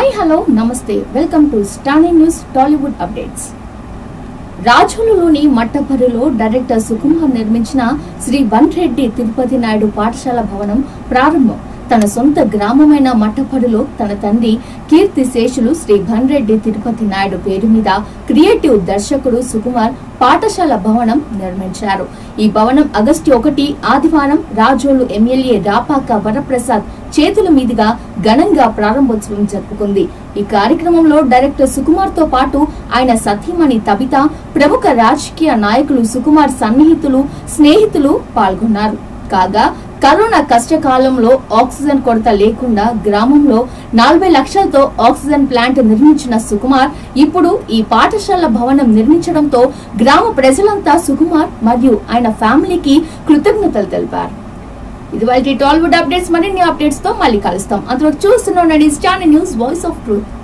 hi hello నమస్తే welcome to స్టానీ news Tollywood updates రాజోలులోని మట్టపర్రులో డైరెక్టర్ సుకుమార్ నిర్మించిన శ్రీ వన్ రెడ్డి తిరుపతి నాయుడు పాఠశాల భవనం ప్రారంభం తన సొంత గ్రామమైన మట్టపరులో తన తండ్రి కీర్తి శేషులు శ్రీ రెడ్డి తిరుపతి నాయుడు పేరు మీద క్రియేటివ్ దర్శకుడు సుకుమార్ పాఠశాల భవనం నిర్మించారు ఈ భవనం ఆగస్టు ఒకటి ఆదివారం రాజోలు ఎమ్మెల్యే రాపాక వరప్రసాద్ చేతుల మీదుగా ఘనంగా ప్రారంభోత్సవం జరుపుకుంది ఈ కార్యక్రమంలో డైరెక్టర్ సుకుమార్ తో పాటు ఆయన సతీమణి తబిత ప్రముఖ రాజకీయ నాయకులు సుకుమార్ సన్నిహితులు స్నేహితులు పాల్గొన్నారు కాగా కరోనా కష్టకాలంలో ఆక్సిజన్ కొరత లేకుండా గ్రామంలో నలభై లక్షలతో ఆక్సిజన్ ప్లాంట్ నిర్మించిన సుకుమార్ ఇప్పుడు ఈ పాఠశాల భవనం నిర్మించడంతో గ్రామ ప్రజలంతా సుకుమార్ మరియు ఆయన ఫ్యామిలీకి కృతజ్ఞతలు తెలిపారు ఇది వాళ్ళ టాలీవుడ్ అప్డేట్స్ మరిన్ని అప్డేట్స్ తో మళ్ళీ కలుస్తాం అందులో చూస్తున్నాండి Stan news voice of truth